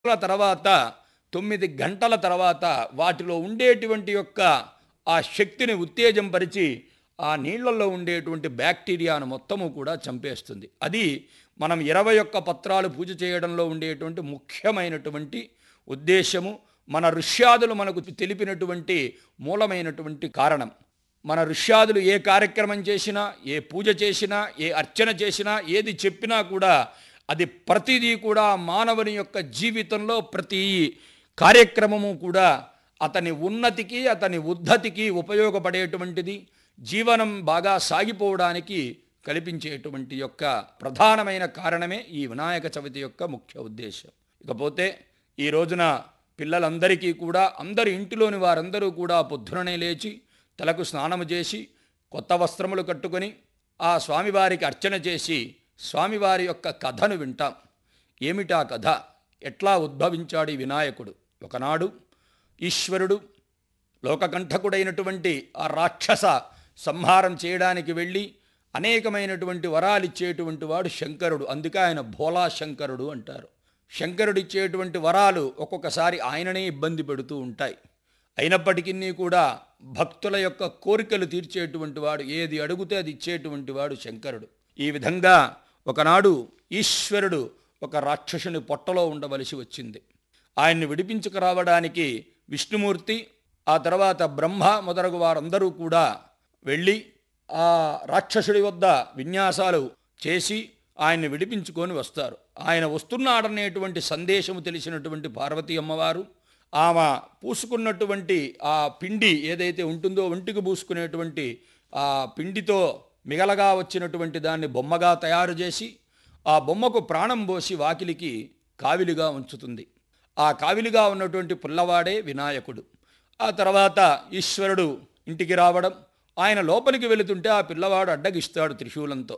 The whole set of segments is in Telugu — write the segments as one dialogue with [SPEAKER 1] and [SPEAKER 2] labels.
[SPEAKER 1] గంటల తర్వాత తొమ్మిది గంటల తర్వాత వాటిలో ఉండేటువంటి యొక్క ఆ శక్తిని ఉత్తేజంపరిచి ఆ నీళ్లలో ఉండేటువంటి బ్యాక్టీరియాను మొత్తము కూడా చంపేస్తుంది అది మనం ఇరవై ఒక్క పత్రాలు పూజ చేయడంలో ఉండేటువంటి ముఖ్యమైనటువంటి ఉద్దేశము మన ఋష్యాదులు మనకు తెలిపినటువంటి మూలమైనటువంటి కారణం మన ఋష్యాదులు ఏ కార్యక్రమం చేసినా ఏ పూజ చేసినా ఏ అర్చన చేసినా ఏది చెప్పినా కూడా అది ప్రతిదీ కూడా మానవుని యొక్క జీవితంలో ప్రతి కార్యక్రమము కూడా అతని ఉన్నతికి అతని ఉద్ధతికి ఉపయోగపడేటువంటిది జీవనం బాగా సాగిపోవడానికి కల్పించేటువంటి యొక్క ప్రధానమైన కారణమే ఈ వినాయక చవితి యొక్క ముఖ్య ఉద్దేశం ఇకపోతే ఈ రోజున పిల్లలందరికీ కూడా అందరి ఇంటిలోని వారందరూ కూడా పొద్దుననే లేచి తలకు స్నానము చేసి కొత్త వస్త్రములు కట్టుకొని ఆ స్వామివారికి అర్చన చేసి స్వామివారి యొక్క కథను వింటాం ఏమిటా కథ ఎట్లా ఉద్భవించాడు ఈ వినాయకుడు ఒకనాడు ఈశ్వరుడు లోకకంఠకుడైనటువంటి ఆ రాక్షస సంహారం చేయడానికి వెళ్ళి అనేకమైనటువంటి వరాలు ఇచ్చేటువంటి వాడు శంకరుడు అందుకే ఆయన భోలా శంకరుడు అంటారు శంకరుడు ఇచ్చేటువంటి వరాలు ఒక్కొక్కసారి ఆయననే ఇబ్బంది పెడుతూ ఉంటాయి అయినప్పటికీ కూడా భక్తుల యొక్క కోరికలు తీర్చేటువంటి వాడు ఏది అడిగితే అది ఇచ్చేటువంటి వాడు శంకరుడు ఈ విధంగా ఒకనాడు ఈశ్వరుడు ఒక రాక్షసుని పొట్టలో ఉండవలసి వచ్చింది ఆయన్ని విడిపించుకురావడానికి విష్ణుమూర్తి ఆ తర్వాత బ్రహ్మ మొదలగు వారందరూ కూడా వెళ్ళి ఆ రాక్షసుడి వద్ద విన్యాసాలు చేసి ఆయన్ని విడిపించుకొని వస్తారు ఆయన వస్తున్నాడనేటువంటి సందేశము తెలిసినటువంటి పార్వతీ అమ్మవారు ఆమె పూసుకున్నటువంటి ఆ పిండి ఏదైతే ఉంటుందో ఒంటికి పూసుకునేటువంటి ఆ పిండితో మిగలగా వచ్చినటువంటి దాన్ని బొమ్మగా తయారు చేసి ఆ బొమ్మకు ప్రాణం పోసి వాకిలికి కావిలిగా ఉంచుతుంది ఆ కావిలిగా ఉన్నటువంటి పుల్లవాడే వినాయకుడు ఆ తర్వాత ఈశ్వరుడు ఇంటికి రావడం ఆయన లోపలికి వెళుతుంటే ఆ పిల్లవాడు అడ్డగిస్తాడు త్రిశూలంతో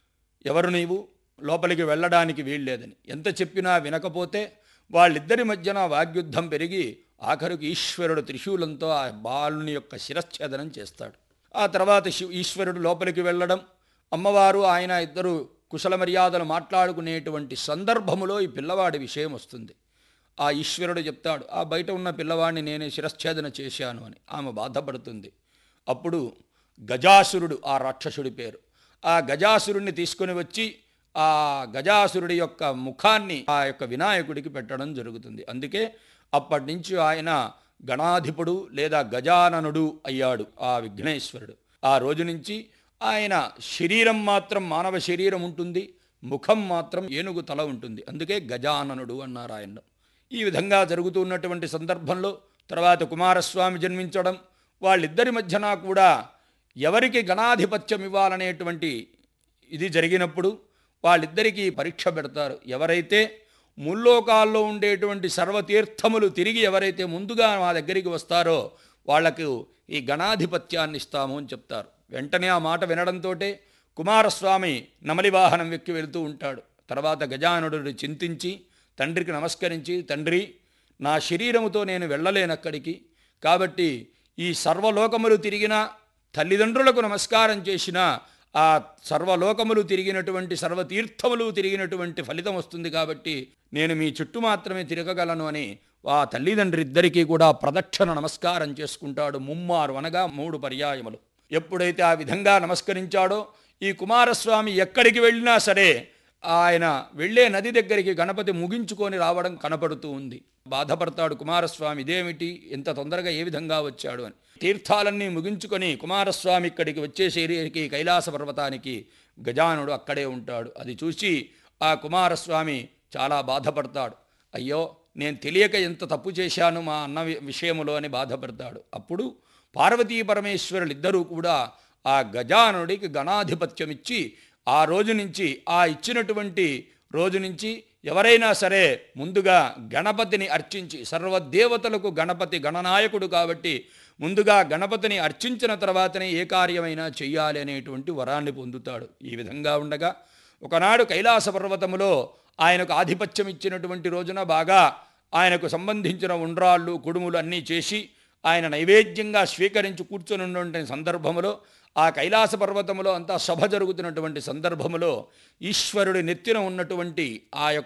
[SPEAKER 1] ఎవరు నీవు లోపలికి వెళ్ళడానికి వీల్లేదని ఎంత చెప్పినా వినకపోతే వాళ్ళిద్దరి మధ్యన వాగ్యుద్ధం పెరిగి ఆఖరికి ఈశ్వరుడు త్రిశూలంతో ఆ బాలుని యొక్క శిరచ్ఛేదనం చేస్తాడు ఆ తర్వాత శివ ఈశ్వరుడు లోపలికి వెళ్ళడం అమ్మవారు ఆయన ఇద్దరు కుశల మర్యాదలు మాట్లాడుకునేటువంటి సందర్భములో ఈ పిల్లవాడి విషయం వస్తుంది ఆ ఈశ్వరుడు చెప్తాడు ఆ బయట ఉన్న పిల్లవాడిని నేనే శిరచ్ఛేదన చేశాను అని ఆమె బాధపడుతుంది అప్పుడు గజాసురుడు ఆ రాక్షసుడి పేరు ఆ గజాసురుడిని తీసుకొని వచ్చి ఆ గజాసురుడి యొక్క ముఖాన్ని ఆ యొక్క వినాయకుడికి పెట్టడం జరుగుతుంది అందుకే అప్పటి నుంచి ఆయన గణాధిపుడు లేదా గజాననుడు అయ్యాడు ఆ విఘ్నేశ్వరుడు ఆ రోజు నుంచి ఆయన శరీరం మాత్రం మానవ శరీరం ఉంటుంది ముఖం మాత్రం ఏనుగు తల ఉంటుంది అందుకే గజాననుడు అన్నారు ఆయన ఈ విధంగా జరుగుతున్నటువంటి సందర్భంలో తర్వాత కుమారస్వామి జన్మించడం వాళ్ళిద్దరి మధ్యన కూడా ఎవరికి గణాధిపత్యం ఇవ్వాలనేటువంటి ఇది జరిగినప్పుడు వాళ్ళిద్దరికీ పరీక్ష పెడతారు ఎవరైతే ముల్లోకాల్లో ఉండేటువంటి సర్వతీర్థములు తిరిగి ఎవరైతే ముందుగా మా దగ్గరికి వస్తారో వాళ్లకు ఈ గణాధిపత్యాన్ని ఇస్తాము అని చెప్తారు వెంటనే ఆ మాట వినడంతో కుమారస్వామి నమలి వాహనం ఎక్కి వెళుతూ ఉంటాడు తర్వాత గజానుడు చింతించి తండ్రికి నమస్కరించి తండ్రి నా శరీరముతో నేను వెళ్ళలేనక్కడికి కాబట్టి ఈ సర్వలోకములు తిరిగిన తల్లిదండ్రులకు నమస్కారం చేసిన ఆ సర్వలోకములు తిరిగినటువంటి సర్వతీర్థములు తిరిగినటువంటి ఫలితం వస్తుంది కాబట్టి నేను మీ చుట్టూ మాత్రమే తిరగగలను అని ఆ తల్లిదండ్రి ఇద్దరికీ కూడా ప్రదక్షిణ నమస్కారం చేసుకుంటాడు ముమ్మారు అనగా మూడు పర్యాయములు ఎప్పుడైతే ఆ విధంగా నమస్కరించాడో ఈ కుమారస్వామి ఎక్కడికి వెళ్ళినా సరే ఆయన వెళ్ళే నది దగ్గరికి గణపతి ముగించుకొని రావడం కనపడుతూ ఉంది బాధపడతాడు కుమారస్వామి ఇదేమిటి ఎంత తొందరగా ఏ విధంగా వచ్చాడు అని తీర్థాలన్నీ ముగించుకొని కుమారస్వామి ఇక్కడికి వచ్చేసరికి కైలాస పర్వతానికి గజానుడు అక్కడే ఉంటాడు అది చూసి ఆ కుమారస్వామి చాలా బాధపడతాడు అయ్యో నేను తెలియక ఎంత తప్పు చేశాను మా అన్న వి- విషయములో అని బాధపడతాడు అప్పుడు పార్వతీ పరమేశ్వరులు ఇద్దరూ కూడా ఆ గజానుడికి గణాధిపత్యం ఇచ్చి ఆ రోజు నుంచి ఆ ఇచ్చినటువంటి రోజు నుంచి ఎవరైనా సరే ముందుగా గణపతిని అర్చించి సర్వదేవతలకు గణపతి గణనాయకుడు కాబట్టి ముందుగా గణపతిని అర్చించిన తర్వాతనే ఏ కార్యమైనా చెయ్యాలి అనేటువంటి వరాన్ని పొందుతాడు ఈ విధంగా ఉండగా ఒకనాడు కైలాస పర్వతములో ఆయనకు ఆధిపత్యం ఇచ్చినటువంటి రోజున బాగా ఆయనకు సంబంధించిన ఉండ్రాళ్ళు కుడుములు అన్నీ చేసి ఆయన నైవేద్యంగా స్వీకరించి కూర్చొని ఉన్నటువంటి సందర్భములో ఆ కైలాస పర్వతములో అంతా సభ జరుగుతున్నటువంటి సందర్భములో ఈశ్వరుడి నెత్తిన ఉన్నటువంటి ఆ యొక్క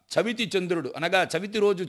[SPEAKER 1] చవితి చంద్రుడు అనగా చవితి రోజు